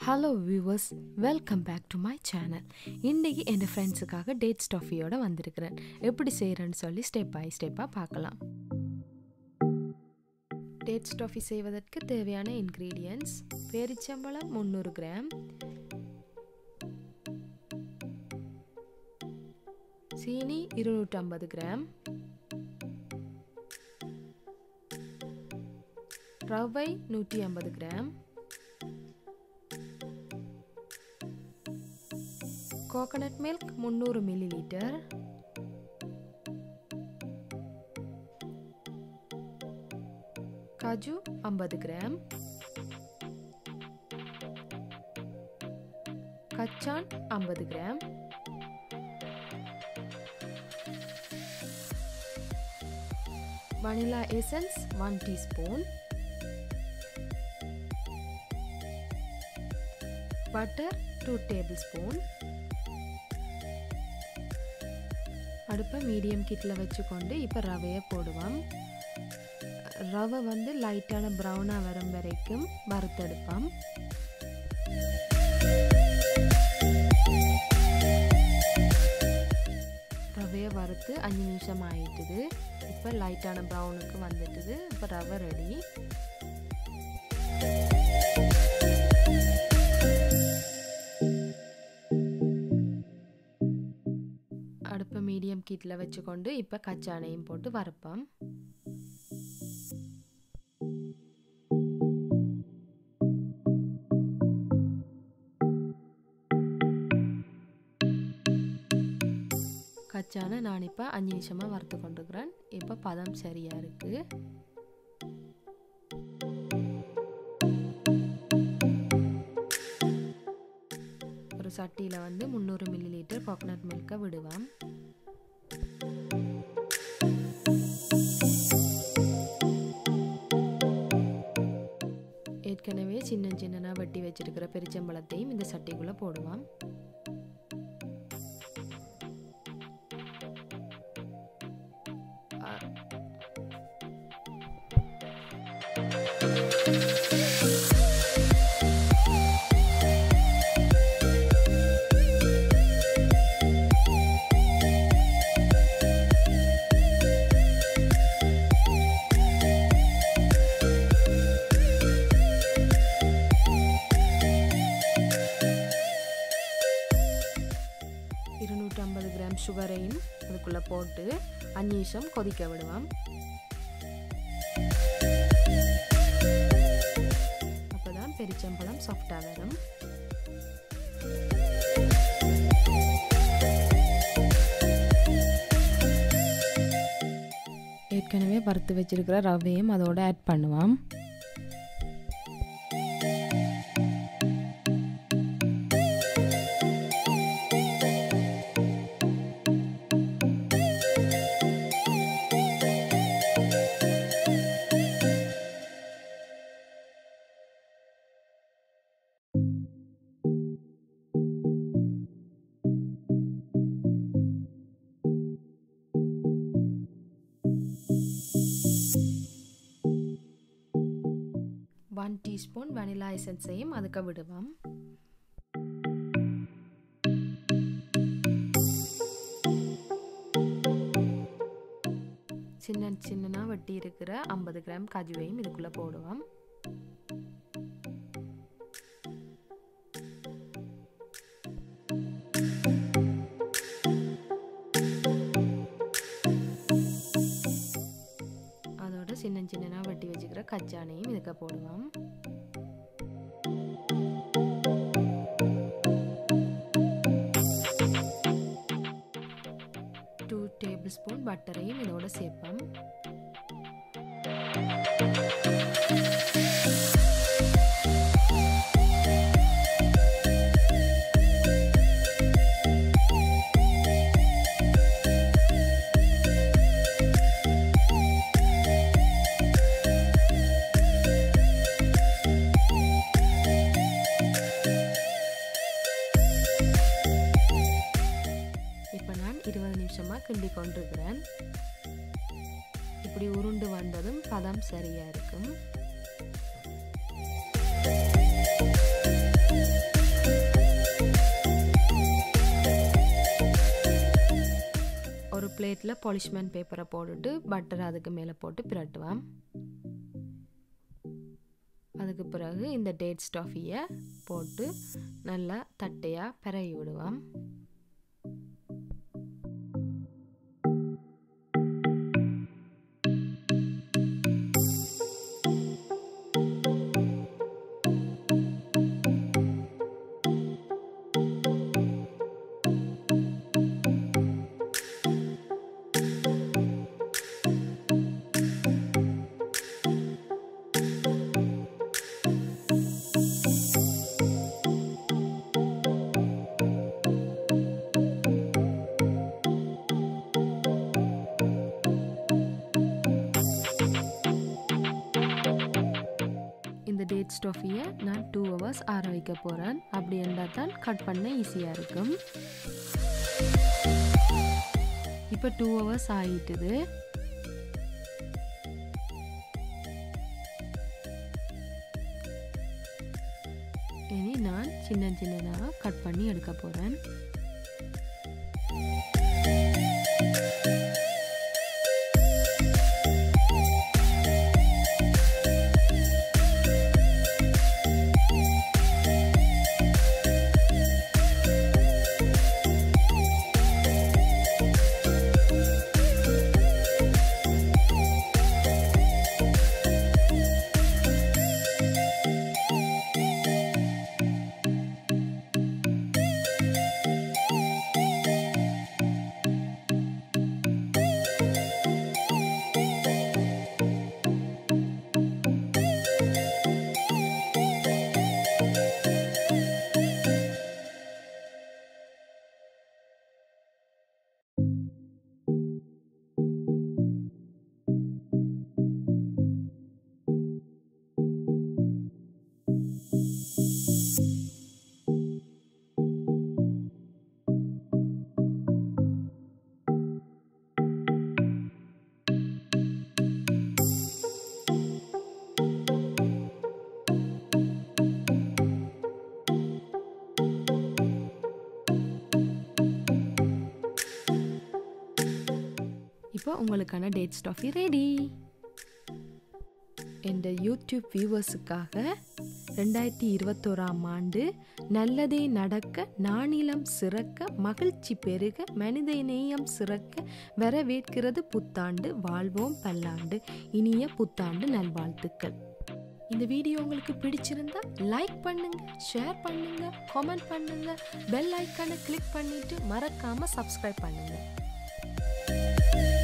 hello viewers welcome back to my channel இன்றைக்கி என் ஃப்ரெண்ட்ஸுக்காக date ஸ்டஃபியோட வந்திருக்கிறேன் எப்படி செய்கிறேன்னு சொல்லி ஸ்டெப் பை ஸ்டெப்பாக பார்க்கலாம் டேட் ஸ்டஃபி செய்வதற்கு தேவையான இன்க்ரீடியன்ட்ஸ் பேரிச்சம்பழம் முந்நூறு கிராம் சீனி இருநூற்றம்பது கிராம் ரவை நூற்றி ஐம்பது கிராம் கோகனட் மில்க் முந்நூறு மில்லி லிட்டர் காஜு ஐம்பது கிராம் கச்சான் ஐம்பது gram vanilla essence one teaspoon butter two tablespoon அடுப்பை மீடியம் கிட்டில் வச்சுக்கொண்டு இப்போ ரவையை போடுவோம் ரவை வந்து லைட்டான ப்ரௌனாக வரும் வரைக்கும் வறுத்தெடுப்போம் ரவையை வறுத்து அஞ்சு நிமிஷம் ஆயிட்டுது இப்போ லைட்டான ப்ரௌனுக்கு வந்துட்டுது இப்போ ரவை ரெடி அடுப்பை மீடியம் கீட்டில் வச்சுக்கொண்டு இப்போ கச்சானையும் போட்டு வறுப்போம் கச்சானை நான் இப்போ அஞ்சு நிமிஷமாக வறுத்து கொண்டுக்கிறேன் இப்போ பதம் சரியாக இருக்குது ஒரு சட்டியில் வந்து முந்நூறு மில்லி லிட்டர் கோகனட் மில்கை விடுவேன் ஏற்கனவே சின்ன சின்னனாக வெட்டி வச்சிருக்கிற பெரிச்சம்பழத்தையும் இந்த சட்டிக்குள்ளே போடுவான் இருநூற்றம்பது கிராம் சுகரையும் அதுக்குள்ளே போட்டு அஞ்சு நிமிஷம் கொதிக்க விடுவோம் அப்போ தான் பெரிச்சம்பழம் சாஃப்டாக வரும் ஏற்கனவே வறுத்து வச்சிருக்கிற ரவையும் அதோட ஆட் பண்ணுவோம் ஒன் டீஸ்பூன் வனிலா எசன்ஸையும் அதுக்கு விடுவோம் சின்ன சின்னனா வெட்டி இருக்கிற ஐம்பது கிராம் கஜுவையும் இதுக்குள்ளே போடுவோம் அதோட சின்ன சின்னனா வெட்டி வச்சுக்கிற கச்சானையும் இதுக்கு போடுவோம் டூ டேபிள் ஸ்பூன் பட்டரையும் இதோட சேர்ப்போம் இப்போ நான் இருபது நிமிஷமாக கிண்டி கொண்டிருக்கிறேன் இப்படி உருண்டு வந்ததும் பதம் சரியாக இருக்கும் பிளேட்டில் பாலிஷ்மெண்ட் பேப்பரை போட்டுட்டு பட்டர் அதுக்கு மேலே போட்டு பிரட்டுவேன் அதுக்கு பிறகு இந்த டேட் ஸ்டாஃபியை போட்டு நல்லா தட்டையாக பரவி விடுவோம் இந்த டேட் ஸ்டோஃபியை நான் டூ ஹவர்ஸ் ஆற வைக்க போகிறேன் அப்படி இருந்தால் தான் கட் பண்ண ஈஸியாக இருக்கும் இப்போ டூ ஹவர்ஸ் ஆகிட்டுது இனி நான் சின்ன சின்னதாக கட் பண்ணி எடுக்க போகிறேன் இப்போ உங்களுக்கான டேட் ஸ்டாஃபி ரெடி என்ற யூடியூப் வியூவர்ஸுக்காக ரெண்டாயிரத்தி இருபத்தோராம் ஆண்டு நல்லதே நடக்க நாணிலம் சிறக்க மகிழ்ச்சி பெருக மனித நேயம் சிறக்க வரவேற்கிறது புத்தாண்டு வாழ்வோம் பல்லாண்டு இனிய புத்தாண்டு நல்வாழ்த்துக்கள் இந்த வீடியோ உங்களுக்கு பிடிச்சிருந்தா லைக் பண்ணுங்க ஷேர் பண்ணுங்க கமெண்ட் பண்ணுங்க பெல் ஐக்கானை கிளிக் பண்ணிட்டு மறக்காம சப்ஸ்கிரைப் பண்ணுங்க